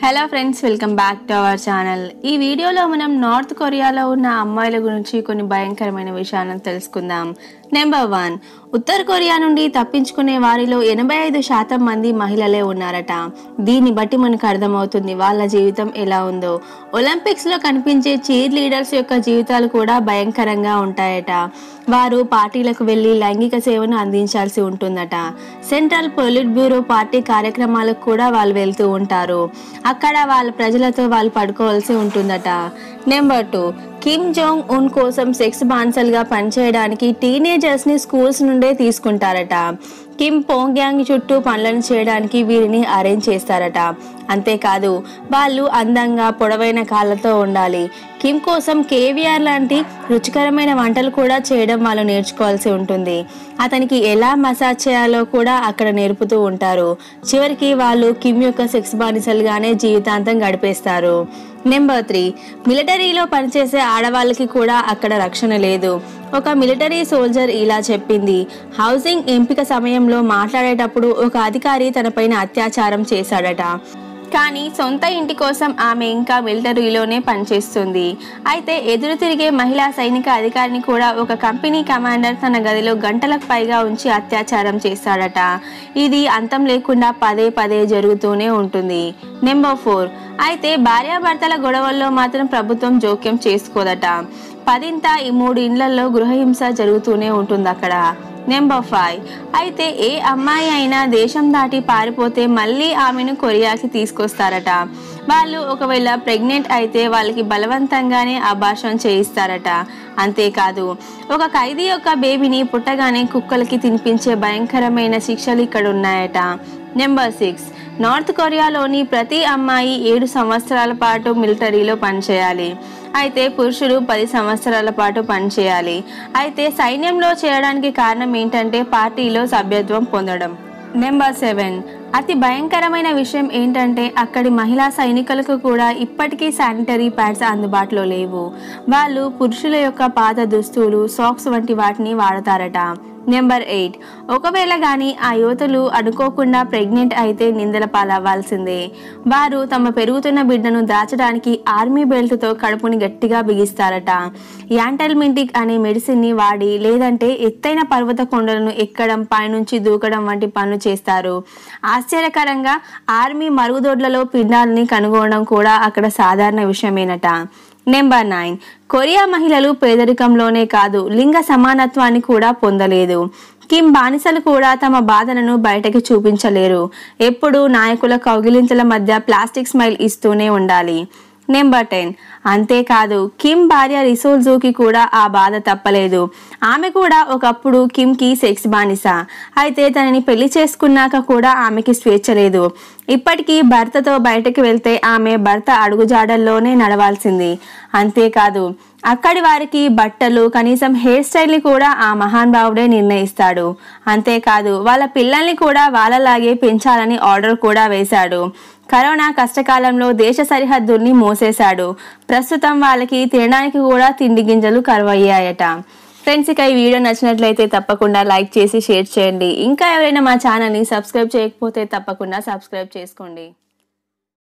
hello friends welcome back to our channel ఈ వీడియోలో మనం నార్త్ కొరియాలో ఉన్న అమ్మాయిల గురించి కొన్ని భయంకరమైన విషయాలను తెలుసుకుందాం నెంబర్ వన్ ఉత్తర కొరియా నుండి తప్పించుకునే వారిలో ఎనభై ఐదు శాతం మంది మహిళలే ఉన్నారట దీన్ని బట్టి మనకు అర్థమవుతుంది వాళ్ళ జీవితం ఎలా ఉందో ఒలింపిక్స్లో కనిపించే చీర్ లీడర్స్ యొక్క జీవితాలు కూడా భయంకరంగా ఉంటాయట వారు పార్టీలకు వెళ్ళి లైంగిక సేవను అందించాల్సి ఉంటుందట సెంట్రల్ పొలిట్ బ్యూరో పార్టీ కార్యక్రమాలకు కూడా వాళ్ళు వెళ్తూ ఉంటారు అక్కడ వాళ్ళ ప్రజలతో వాళ్ళు పడుకోవాల్సి ఉంటుందట number two Kim Jong Un కోసం సెక్స్ బాన్సల్గా పనిచేయడానికి టీనేజర్స్ ని స్కూల్స్ నుండే తీసుకుంటారట కిమ్ పోంగ్యాంగ్ చుట్టూ పనులను చేయడానికి వీరిని అరేంజ్ చేస్తారట అంతేకాదు వాళ్ళు అందంగా పొడవైన కాళ్ళతో ఉండాలి కిమ్ కోసం కేవిఆర్ లాంటి రుచికరమైన వంటలు కూడా చేయడం వాళ్ళు నేర్చుకోవాల్సి ఉంటుంది అతనికి ఎలా మసాజ్ చేయాలో కూడా అక్కడ నేర్పుతూ ఉంటారు చివరికి వాళ్ళు కిమ్ యొక్క సెక్స్ బానిసలుగానే జీవితాంతం గడిపేస్తారు నెంబర్ త్రీ మిలిటరీలో పనిచేసే ఆడవాళ్ళకి కూడా అక్కడ రక్షణ లేదు ఒక మిలిటరీ సోల్జర్ ఇలా చెప్పింది హౌసింగ్ ఎంపిక సమయంలో మాట్లాడేటప్పుడు ఒక అధికారి తనపైన అత్యాచారం చేశాడట కానీ సొంత ఇంటి కోసం ఆమె ఇంకా మిలిటరీలోనే పనిచేస్తుంది అయితే ఎదురు తిరిగే మహిళా సైనిక అధికారిని కూడా ఒక కంపెనీ కమాండర్ తన గదిలో గంటలకు పైగా ఉంచి అత్యాచారం చేస్తాడట ఇది అంతం లేకుండా పదే పదే జరుగుతూనే ఉంటుంది నెంబర్ ఫోర్ అయితే భార్యాభర్తల గొడవల్లో మాత్రం ప్రభుత్వం జోక్యం చేసుకోదట పదింత ఈ మూడు ఇండ్లలో గృహహింస జరుగుతూనే ఉంటుంది అక్కడ నెంబర్ ఫైవ్ అయితే ఏ అమ్మాయి అయినా దేశం దాటి పారిపోతే మళ్ళీ ఆమెను కొరియాకి తీసుకొస్తారట వాళ్ళు ఒకవేళ ప్రెగ్నెంట్ అయితే వాళ్ళకి బలవంతంగానే అభాషణ చేయిస్తారట అంతేకాదు ఒక ఖైదీ యొక్క బేబీని పుట్టగానే కుక్కలకి తినిపించే భయంకరమైన శిక్షలు ఇక్కడ ఉన్నాయట నెంబర్ సిక్స్ నార్త్ కొరియాలోని ప్రతి అమ్మాయి ఏడు సంవత్సరాల పాటు మిలిటరీలో పనిచేయాలి అయితే పురుషుడు పది సంవత్సరాల పాటు పనిచేయాలి అయితే సైన్యంలో చేరడానికి కారణం ఏంటంటే పార్టీలో సభ్యత్వం పొందడం నెంబర్ సెవెన్ అతి భయంకరమైన విషయం ఏంటంటే అక్కడి మహిళా సైనికులకు కూడా ఇప్పటికీ శానిటరీ ప్యాడ్స్ అందుబాటులో లేవు వాళ్ళు పురుషుల యొక్క పాత దుస్తులు సాక్స్ వంటి వాటిని వాడతారట నెంబర్ ఎయిట్ ఒకవేళ కానీ ఆ యువతులు అనుకోకుండా ప్రెగ్నెంట్ అయితే నిందల పాలవ్వాల్సిందే వారు తమ పెరుగుతున్న బిడ్డను దాచడానికి ఆర్మీ బెల్ట్తో కడుపుని గట్టిగా బిగిస్తారట యాంటల్మింటిక్ అనే మెడిసిన్ని వాడి లేదంటే ఎత్తైన పర్వత కొండలను ఎక్కడం పైనుంచి దూకడం వంటి పనులు చేస్తారు ఆశ్చర్యకరంగా ఆర్మీ మరుగుదొడ్లలో పిండాలని కనుగొనడం కూడా అక్కడ సాధారణ విషయమేనట నెంబర్ నైన్ కొరియా మహిళలు పేదరికంలోనే కాదు లింగ సమానత్వాన్ని కూడా పొందలేదు కిమ్ బానిసలు కూడా తమ బాధలను బయటకి చూపించలేరు ఎప్పుడూ నాయకుల కౌగిలింతల మధ్య ప్లాస్టిక్ స్మైల్ ఇస్తూనే ఉండాలి నెంబర్ టెన్ అంతేకాదు కిమ్ భార్య రిసోల్జూకి కూడా ఆ బాధ తప్పలేదు ఆమె కూడా ఒకప్పుడు కిమ్కి సెక్స్ బానిస అయితే తనని పెళ్లి చేసుకున్నాక కూడా ఆమెకి స్వేచ్ఛ లేదు ఇప్పటికీ భర్తతో బయటకు వెళ్తే ఆమె భర్త అడుగుజాడల్లోనే నడవాల్సింది అంతేకాదు అక్కడి వారికి బట్టలు కనీసం హెయిర్ స్టైల్ని కూడా ఆ మహాన్ భావుడే నిర్ణయిస్తాడు అంతేకాదు వాళ్ళ పిల్లల్ని కూడా వాళ్ళలాగే పెంచాలని ఆర్డర్ కూడా వేశాడు కరోనా కష్టకాలంలో దేశ సరిహద్దుల్ని మోసేశాడు ప్రస్తుతం వాళ్ళకి తినడానికి కూడా తిండి గింజలు కరువయ్యాయట ఫ్రెండ్స్ ఇక ఈ వీడియో నచ్చినట్లయితే తప్పకుండా లైక్ చేసి షేర్ చేయండి ఇంకా ఎవరైనా మా ఛానల్ని సబ్స్క్రైబ్ చేయకపోతే తప్పకుండా సబ్స్క్రైబ్ చేసుకోండి